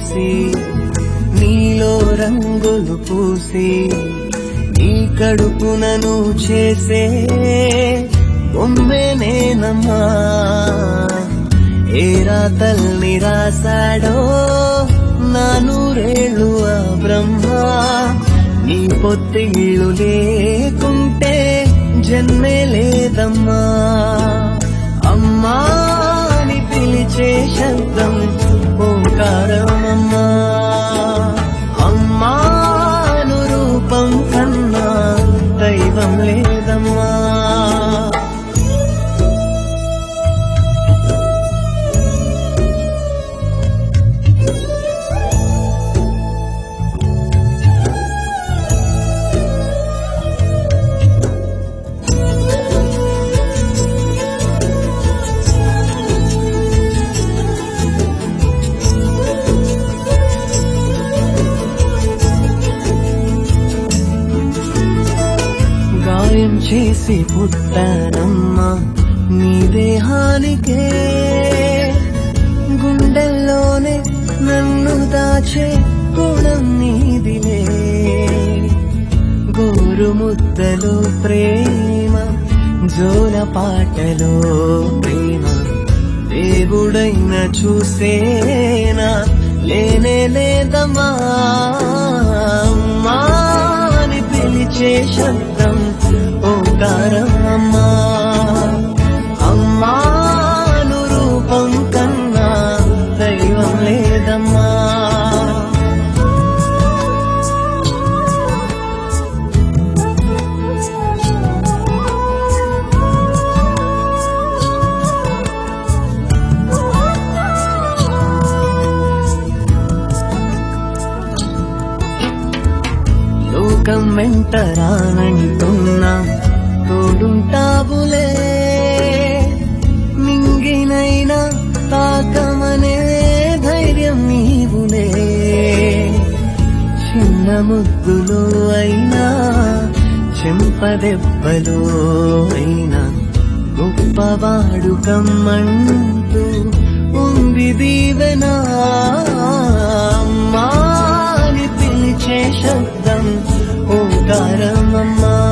పూసి నీలో రంగులు పూసి నీ కడుపునను చేసే బొమ్మే నేనమ్మా ఏరా తల్ని రాశాడో నా నూరేళ్ళు ఆ బ్రహ్మ నీ పొత్తిళ్ళు లేకుంటే జన్మే లేదమ్మా అమ్మా అని పిలిచే శబ్దం ఓంకారమమ్మా అమ్మాను రూపం కన్నా దైవం లేదమ్మా గాయం చేసి పుట్టానమ్మా నీ దేహానికే గుండెల్లోనే నన్ను దాచే గుణం నీదిలే గోరు ముద్దలో ప్రేమ జోల పాటలో ప్రేమ దేవుడైన చూసేనా లేనే లేదమ్మా అమ్మా అని పిలిచే శబ్దం ఓంకారం అమ్మా అమ్మాను రూపం కన్నా దైవం లేదమ్మా లోకం వెంట రానంటున్నా తోడుంటావులే మింగినైనా తాకమనే ధైర్యం నీవులే చిన్న ముద్దులో అయినా చెంపదెబ్బలో అయినా గొప్పవాడు కమ్మంటూ ఉంది దీవెనా అమ్మా అని పిలిచే శబ్దం ఓంకారమమ్మా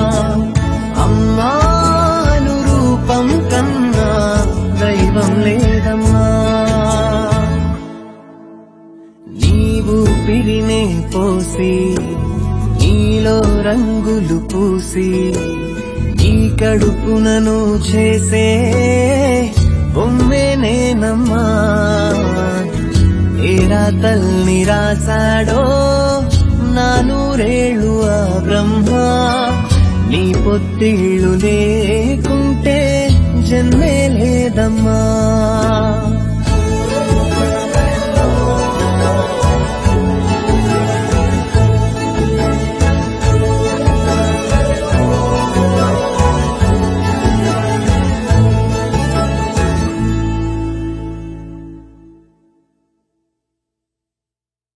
అమ్మాను రూపం కన్నా దైవం లేదమ్మా నీవు పిరినే పోసి నీలో రంగులు పూసి నీ కడుపునను చేసే బొమ్మే నేనమ్మా ఏరా తల్ని రాశాడో నా నూరేళ్ళు ఆ బ్రహ్మ నీ పొత్తిళ్ళు లేకుంటే జన్మే లేదమ్మా